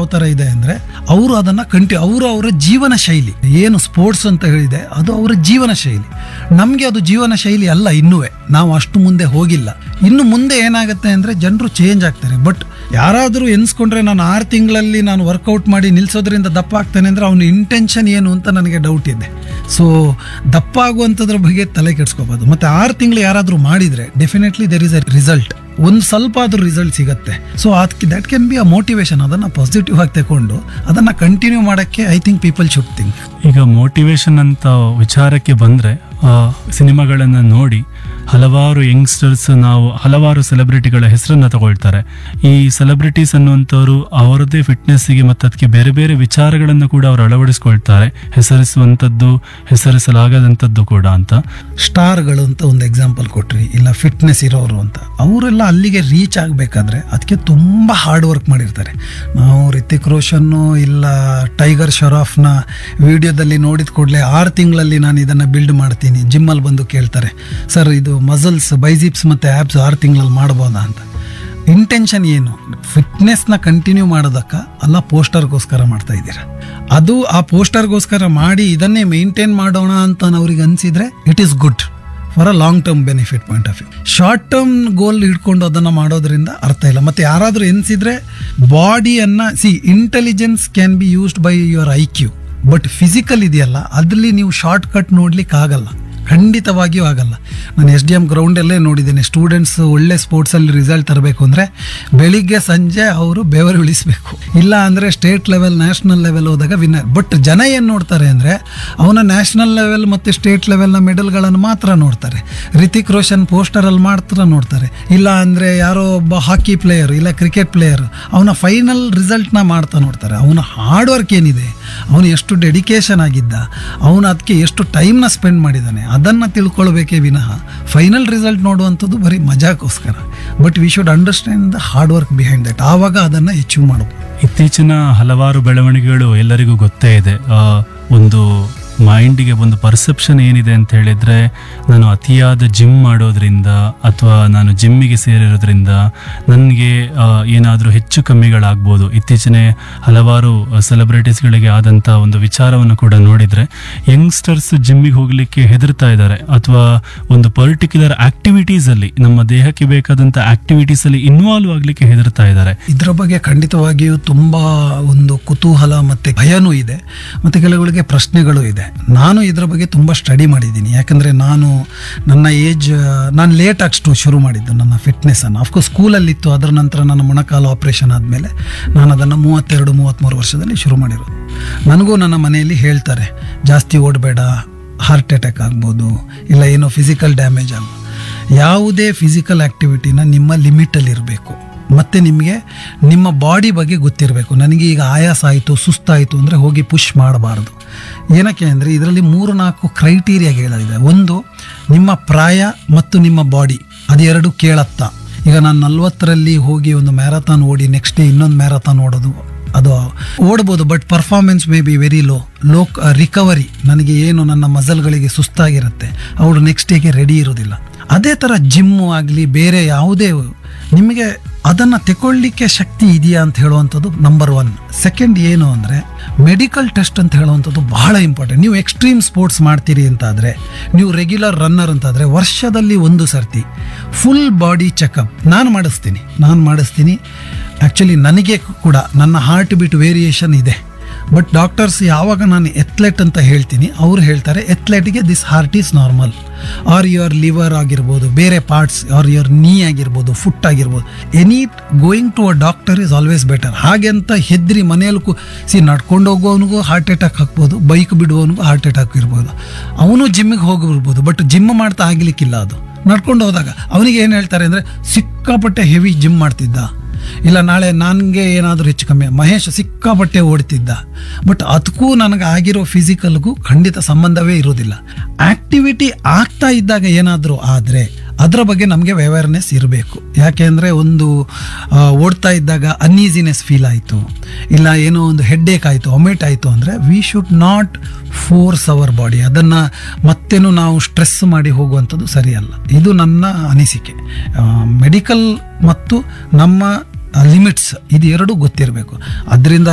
ಥರ ಇದೆ ಅಂದರೆ ಅವರು ಅದನ್ನು ಕಂಟಿ ಅವರು ಅವರ ಜೀವನ ಶೈಲಿ ಏನು ಸ್ಪೋರ್ಟ್ಸ್ ಅಂತ ಹೇಳಿದೆ ಅದು ಅವರ ಜೀವನ ಶೈಲಿ ನಮಗೆ ಅದು ಜೀವನ ಶೈಲಿ ಅಲ್ಲ ಇನ್ನುವೇ ನಾವು ಅಷ್ಟು ಮುಂದೆ ಹೋಗಿಲ್ಲ ಇನ್ನು ಮುಂದೆ ಏನಾಗುತ್ತೆ ಅಂದರೆ ಜನರು ಚೇಂಜ್ ಆಗ್ತಾರೆ ಬಟ್ ಯಾರಾದರೂ ಎನ್ಸ್ಕೊಂಡ್ರೆ ನಾನು ಆರು ತಿಂಗಳಲ್ಲಿ ನಾನು ವರ್ಕೌಟ್ ಮಾಡಿ ನಿಲ್ಸೋದ್ರಿಂದ ದಪ್ಪ ಆಗ್ತಾನೆ ಅಂದರೆ ಅವನ ಇಂಟೆನ್ಷನ್ ಏನು ಅಂತ ನನಗೆ ಡೌಟ್ ಇದೆ ಸೊ ದಪ್ಪ ಆಗುವಂಥದ್ರ ಬಗ್ಗೆ ತಲೆ ಕೆಡಿಸ್ಕೋಬಾರ್ದು ಮತ್ತು ಆರು ತಿಂಗಳು ಯಾರಾದರೂ ಮಾಡಿದರೆ definitely there is a result ಒಂದು ಸ್ವಲ್ಪ ಆದ್ರೂ ರಿಸಲ್ಟ್ ಸಿಗುತ್ತೆ ಸೊ ಅದಕ್ಕೆ that can be a motivation ಅದನ್ನು ಪಾಸಿಟಿವ್ ಆಗಿ ತಗೊಂಡು ಅದನ್ನು ಕಂಟಿನ್ಯೂ ಮಾಡೋಕ್ಕೆ I think people should think ಈಗ ಮೋಟಿವೇಶನ್ ಅಂತ ವಿಚಾರಕ್ಕೆ ಬಂದರೆ ಸಿನಿಮಾಗಳನ್ನು ನೋಡಿ ಹಲವಾರು ಯಂಗ್ಸ್ಟರ್ಸ್ ನಾವು ಹಲವಾರು ಸೆಲೆಬ್ರಿಟಿಗಳ ಹೆಸರನ್ನು ತಗೊಳ್ತಾರೆ ಈ ಸೆಲೆಬ್ರಿಟೀಸ್ ಅನ್ನುವಂಥವ್ರು ಅವರದೇ ಫಿಟ್ನೆಸ್ಸಿಗೆ ಮತ್ತು ಅದಕ್ಕೆ ಬೇರೆ ಬೇರೆ ವಿಚಾರಗಳನ್ನು ಕೂಡ ಅವರು ಅಳವಡಿಸ್ಕೊಳ್ತಾರೆ ಹೆಸರಿಸುವಂಥದ್ದು ಹೆಸರಿಸಲಾಗದಂಥದ್ದು ಕೂಡ ಅಂತ ಸ್ಟಾರ್ಗಳು ಅಂತ ಒಂದು ಎಕ್ಸಾಂಪಲ್ ಕೊಟ್ರಿ ಇಲ್ಲ ಫಿಟ್ನೆಸ್ ಇರೋರು ಅಂತ ಅವರೆಲ್ಲ ಅಲ್ಲಿಗೆ ರೀಚ್ ಆಗಬೇಕಾದ್ರೆ ಅದಕ್ಕೆ ತುಂಬ ಹಾರ್ಡ್ ವರ್ಕ್ ಮಾಡಿರ್ತಾರೆ ನಾವು ರಿತಿಕ್ ರೋಷನ್ನು ಇಲ್ಲ ಟೈಗರ್ ಶರಾಫ್ನ ವಿಡಿಯೋದಲ್ಲಿ ನೋಡಿದ ಕೂಡಲೇ ಆರು ತಿಂಗಳಲ್ಲಿ ನಾನು ಇದನ್ನು ಬಿಲ್ಡ್ ಮಾಡ್ತೀನಿ ಜಿಮ್ಮಲ್ಲಿ ಬಂದು ಕೇಳ್ತಾರೆ ಸರ್ ಇದು ಮಸಲ್ಸ್ ಬೈಜಿಪ್ಸ್ ಮತ್ತು ಆ್ಯಪ್ಸ್ ಆರು ತಿಂಗಳಲ್ಲಿ ಮಾಡ್ಬೋದಾ ಅಂತ ಇಂಟೆನ್ಷನ್ ಏನು ಫಿಟ್ನೆಸ್ನ ಕಂಟಿನ್ಯೂ ಮಾಡೋದಕ್ಕ ಅಲ್ಲ ಪೋಸ್ಟರ್ಗೋಸ್ಕರ ಮಾಡ್ತಾ ಇದ್ದೀರಾ ಅದು ಆ ಪೋಸ್ಟರ್ಗೋಸ್ಕರ ಮಾಡಿ ಇದನ್ನೇ ಮೇಂಟೈನ್ ಮಾಡೋಣ ಅಂತ ಅವ್ರಿಗೆ ಅನಿಸಿದ್ರೆ it is good for a long term benefit point of view short term goal ಇಟ್ಕೊಂಡು ಅದನ್ನು ಮಾಡೋದ್ರಿಂದ ಅರ್ಥ ಇಲ್ಲ ಮತ್ತು ಯಾರಾದರೂ ಎನಿಸಿದ್ರೆ ಬಾಡಿಯನ್ನು see intelligence can be used by your I Q but physical ಇದೆಯಲ್ಲ ಅದರಲ್ಲಿ ನೀವು ಶಾರ್ಟ್ ಕಟ್ ನೋಡ್ಲಿಕ್ಕೆ ಆಗಲ್ಲ ಖಂಡಿತವಾಗಿಯೂ ಆಗಲ್ಲ ನಾನು ಎಸ್ ಡಿ ಎಮ್ ಗ್ರೌಂಡಲ್ಲೇ ನೋಡಿದ್ದೇನೆ ಸ್ಟೂಡೆಂಟ್ಸ್ ಒಳ್ಳೆ ಸ್ಪೋರ್ಟ್ಸಲ್ಲಿ ರಿಸಲ್ಟ್ ತರಬೇಕು ಅಂದರೆ ಬೆಳಿಗ್ಗೆ ಸಂಜೆ ಅವರು ಬೆವರು ಇಳಿಸ್ಬೇಕು ಇಲ್ಲ ಅಂದರೆ ಸ್ಟೇಟ್ ಲೆವೆಲ್ ನ್ಯಾಷನಲ್ ಲೆವೆಲ್ ಹೋದಾಗ ವಿನ್ನರ್ ಬಟ್ ಜನ ಏನು ನೋಡ್ತಾರೆ ಅಂದರೆ ಅವನ ನ್ಯಾಷನಲ್ ಲೆವೆಲ್ ಮತ್ತು ಸ್ಟೇಟ್ ಲೆವೆಲ್ನ ಮೆಡಲ್ಗಳನ್ನು ಮಾತ್ರ ನೋಡ್ತಾರೆ ರಿತಿಕ್ ರೋಷನ್ ಪೋಸ್ಟರಲ್ಲಿ ಮಾತ್ರ ನೋಡ್ತಾರೆ ಇಲ್ಲ ಅಂದರೆ ಯಾರೋ ಒಬ್ಬ ಹಾಕಿ ಪ್ಲೇಯರ್ ಇಲ್ಲ ಕ್ರಿಕೆಟ್ ಪ್ಲೇಯರ್ ಅವನ ಫೈನಲ್ ರಿಸಲ್ಟ್ನ ಮಾಡ್ತಾ ನೋಡ್ತಾರೆ ಅವನ ಹಾರ್ಡ್ ವರ್ಕ್ ಏನಿದೆ ಅವನು ಎಷ್ಟು ಡೆಡಿಕೇಶನ್ ಆಗಿದ್ದ ಅವನು ಅದಕ್ಕೆ ಎಷ್ಟು ಟೈಮ್ನ ಸ್ಪೆಂಡ್ ಮಾಡಿದ್ದಾನೆ ಅದನ್ನು ತಿಳ್ಕೊಳ್ಬೇಕೇ ವಿನಃ ಫೈನಲ್ ರಿಸಲ್ಟ್ ನೋಡುವಂಥದ್ದು ಬರೀ ಮಜಾಕ್ಕೋಸ್ಕರ but we should understand the hard work behind that ಆವಾಗ ಅದನ್ನು ಅಚೀವ್ ಮಾಡಬಹುದು ಇತ್ತೀಚಿನ ಹಲವಾರು ಬೆಳವಣಿಗೆಗಳು ಎಲ್ಲರಿಗೂ ಗೊತ್ತೇ ಇದೆ ಆ, ಒಂದು ಮೈಂಡಿಗೆ ಒಂದು ಪರ್ಸೆಪ್ಷನ್ ಏನಿದೆ ಅಂತ ಹೇಳಿದ್ರೆ ನಾನು ಅತಿಯಾದ ಜಿಮ್ ಮಾಡೋದ್ರಿಂದ ಅಥವಾ ನಾನು ಜಿಮ್ಮಿಗೆ ಸೇರಿರೋದ್ರಿಂದ ನನಗೆ ಏನಾದರೂ ಹೆಚ್ಚು ಕಮ್ಮಿಗಳಾಗ್ಬೋದು ಇತ್ತೀಚಿನ ಹಲವಾರು ಸೆಲೆಬ್ರಿಟೀಸ್ಗಳಿಗೆ ಆದಂಥ ಒಂದು ವಿಚಾರವನ್ನು ಕೂಡ ನೋಡಿದರೆ ಯಂಗ್ಸ್ಟರ್ಸ್ ಜಿಮ್ಮಿಗೆ ಹೋಗಲಿಕ್ಕೆ ಹೆದರ್ತಾ ಇದ್ದಾರೆ ಅಥವಾ ಒಂದು ಪರ್ಟಿಕ್ಯುಲರ್ ಆಕ್ಟಿವಿಟೀಸಲ್ಲಿ ನಮ್ಮ ದೇಹಕ್ಕೆ ಬೇಕಾದಂಥ ಆಕ್ಟಿವಿಟೀಸಲ್ಲಿ ಇನ್ವಾಲ್ವ್ ಆಗಲಿಕ್ಕೆ ಹೆದರ್ತಾ ಇದ್ದಾರೆ ಇದರ ಬಗ್ಗೆ ಖಂಡಿತವಾಗಿಯೂ ತುಂಬ ಒಂದು ಕುತೂಹಲ ಮತ್ತು ಭಯನೂ ಇದೆ ಮತ್ತು ಕೆಲವುಗಳಿಗೆ ಪ್ರಶ್ನೆಗಳು ಇದೆ ನಾನು ಇದರ ಬಗ್ಗೆ ತುಂಬ ಸ್ಟಡಿ ಮಾಡಿದ್ದೀನಿ ಯಾಕಂದರೆ ನಾನು ನನ್ನ ಏಜ್ ನಾನು ಲೇಟಾಗಿ ಶುರು ಮಾಡಿದ್ದು ನನ್ನ ಫಿಟ್ನೆಸ್ಸನ್ನು ಅಫ್ಕೋರ್ಸ್ ಸ್ಕೂಲಲ್ಲಿತ್ತು ಅದರ ನಂತರ ನನ್ನ ಮೊಣಕಾಲು ಆಪ್ರೇಷನ್ ಆದಮೇಲೆ ನಾನು ಅದನ್ನು ಮೂವತ್ತೆರಡು ಮೂವತ್ತ್ಮೂರು ವರ್ಷದಲ್ಲಿ ಶುರು ಮಾಡಿರೋದು ನನಗೂ ನನ್ನ ಮನೆಯಲ್ಲಿ ಹೇಳ್ತಾರೆ ಜಾಸ್ತಿ ಓಡಬೇಡ ಹಾರ್ಟ್ ಅಟ್ಯಾಕ್ ಆಗ್ಬೋದು ಇಲ್ಲ ಏನೋ ಫಿಸಿಕಲ್ ಡ್ಯಾಮೇಜ್ ಆಗ್ಬೋದು ಯಾವುದೇ ಫಿಸಿಕಲ್ ಆ್ಯಕ್ಟಿವಿಟಿನ ನಿಮ್ಮ ಲಿಮಿಟಲ್ಲಿ ಇರಬೇಕು ಮತ್ತು ನಿಮಗೆ ನಿಮ್ಮ ಬಾಡಿ ಬಗ್ಗೆ ಗೊತ್ತಿರಬೇಕು ನನಗೆ ಈಗ ಆಯಾಸ ಆಯಿತು ಸುಸ್ತಾಯಿತು ಅಂದರೆ ಹೋಗಿ ಪುಷ್ ಮಾಡಬಾರ್ದು ಏನಕ್ಕೆ ಅಂದರೆ ಇದರಲ್ಲಿ ಮೂರು ನಾಲ್ಕು ಕ್ರೈಟೀರಿಯಾ ಹೇಳೋದಿದೆ ಒಂದು ನಿಮ್ಮ ಪ್ರಾಯ ಮತ್ತು ನಿಮ್ಮ ಬಾಡಿ ಅದೆರಡು ಕೇಳತ್ತಾ ಈಗ ನಾನು ನಲ್ವತ್ತರಲ್ಲಿ ಹೋಗಿ ಒಂದು ಮ್ಯಾರಥಾನ್ ಓಡಿ ನೆಕ್ಸ್ಟ್ ಡೇ ಇನ್ನೊಂದು ಮ್ಯಾರಥಾನ್ ಓಡೋದು ಅದು ಓಡ್ಬೋದು but performance may be very low low recovery ನನಗೆ ಏನು ನನ್ನ ಮಸಲ್ಗಳಿಗೆ ಸುಸ್ತಾಗಿರುತ್ತೆ ಅವರು ನೆಕ್ಸ್ಟ್ ಡೇಗೆ ರೆಡಿ ಇರೋದಿಲ್ಲ ಅದೇ ಥರ ಜಿಮ್ಮು ಆಗಲಿ ಬೇರೆ ಯಾವುದೇ ನಿಮಗೆ ಅದನ್ನು ತಗೊಳ್ಳಿಕ್ಕೆ ಶಕ್ತಿ ಇದೆಯಾ ಅಂತ ಹೇಳುವಂಥದ್ದು ನಂಬರ್ ಒನ್ ಸೆಕೆಂಡ್ ಏನು ಅಂದರೆ ಮೆಡಿಕಲ್ ಟೆಸ್ಟ್ ಅಂತ ಹೇಳುವಂಥದ್ದು ಬಹಳ ಇಂಪಾರ್ಟೆಂಟ್ ನೀವು ಎಕ್ಸ್ಟ್ರೀಮ್ ಸ್ಪೋರ್ಟ್ಸ್ ಮಾಡ್ತೀರಿ ಅಂತಾದರೆ ನೀವು ರೆಗ್ಯುಲರ್ ರನ್ನರ್ ಅಂತಾದರೆ ವರ್ಷದಲ್ಲಿ ಒಂದು ಸರ್ತಿ ಫುಲ್ ಬಾಡಿ ಚೆಕಪ್ ನಾನು ಮಾಡಿಸ್ತೀನಿ ನಾನು ಮಾಡಿಸ್ತೀನಿ ಆ್ಯಕ್ಚುಲಿ ನನಗೆ ಕೂಡ ನನ್ನ ಹಾರ್ಟ್ ಬೀಟ್ ವೇರಿಯೇಷನ್ ಇದೆ ಬಟ್ ಡಾಕ್ಟರ್ಸ್ ಯಾವಾಗ ನಾನು ಎತ್ಲೆಟ್ ಅಂತ ಹೇಳ್ತೀನಿ ಅವ್ರು ಹೇಳ್ತಾರೆ ಎತ್ಲೆಟ್ಗೆ this heart is normal or your liver ಆಗಿರ್ಬೋದು ಬೇರೆ ಪಾರ್ಟ್ಸ್ ಆರ್ ಯುವರ್ ನೀ ಆಗಿರ್ಬೋದು ಫುಟ್ ಆಗಿರ್ಬೋದು any going to a doctor is always better ಹಾಗೆ ಅಂತ ಹೆದ್ರಿ ಮನೆಯಲ್ಲಿ ಕು ಸಿ ನಡ್ಕೊಂಡು ಹೋಗೋವನಿಗೂ ಹಾರ್ಟ್ ಅಟ್ಯಾಕ್ ಹಾಕ್ಬೋದು ಬೈಕ್ ಬಿಡುವವನಿಗೂ ಹಾರ್ಟ್ ಅಟ್ಯಾಕ್ ಇರ್ಬೋದು ಅವನು ಜಿಮ್ಮಿಗೆ ಹೋಗಿರ್ಬೋದು ಬಟ್ ಜಿಮ್ ಮಾಡ್ತಾ ಆಗ್ಲಿಕ್ಕಿಲ್ಲ ಅದು ನಡ್ಕೊಂಡು ಹೋದಾಗ ಅವನಿಗೆ ಏನು ಹೇಳ್ತಾರೆ ಅಂದರೆ ಸಿಕ್ಕಾಪಟ್ಟೆ ಹೆವಿ ಜಿಮ್ ಮಾಡ್ತಿದ್ದ ಇಲ್ಲ ನಾಳೆ ನನಗೆ ಏನಾದರೂ ಹೆಚ್ಚು ಕಮ್ಮಿ ಮಹೇಶ್ ಸಿಕ್ಕಾಪಟ್ಟೆ ಓಡ್ತಿದ್ದ ಬಟ್ ಅದಕ್ಕೂ ನನಗೆ ಆಗಿರೋ ಫಿಸಿಕಲ್ಗೂ ಖಂಡಿತ ಸಂಬಂಧವೇ ಇರೋದಿಲ್ಲ ಆಕ್ಟಿವಿಟಿ ಆಗ್ತಾ ಇದ್ದಾಗ ಏನಾದರೂ ಆದರೆ ಅದರ ಬಗ್ಗೆ ನಮಗೆ ಅವೇರ್ನೆಸ್ ಇರಬೇಕು ಯಾಕೆ ಅಂದರೆ ಒಂದು ಆ, ಓಡ್ತಾ ಇದ್ದಾಗ ಅನ್ಈಸಿನೆಸ್ ಫೀಲ್ ಆಯಿತು ಇಲ್ಲ ಏನೋ ಒಂದು ಹೆಡ್ಡೇಕ್ ಆಯಿತು ಒಮೆಟ್ ಆಯಿತು ಅಂದರೆ we should not force our body ಅದನ್ನು ಮತ್ತೇನು ನಾವು ಸ್ಟ್ರೆಸ್ ಮಾಡಿ ಹೋಗುವಂಥದ್ದು ಸರಿಯಲ್ಲ ಇದು ನನ್ನ ಅನಿಸಿಕೆ ಮೆಡಿಕಲ್ ಮತ್ತು ನಮ್ಮ ಲಿಮಿಟ್ಸ್ ಇದು ಎರಡು ಗೊತ್ತಿರಬೇಕು ಅದರಿಂದ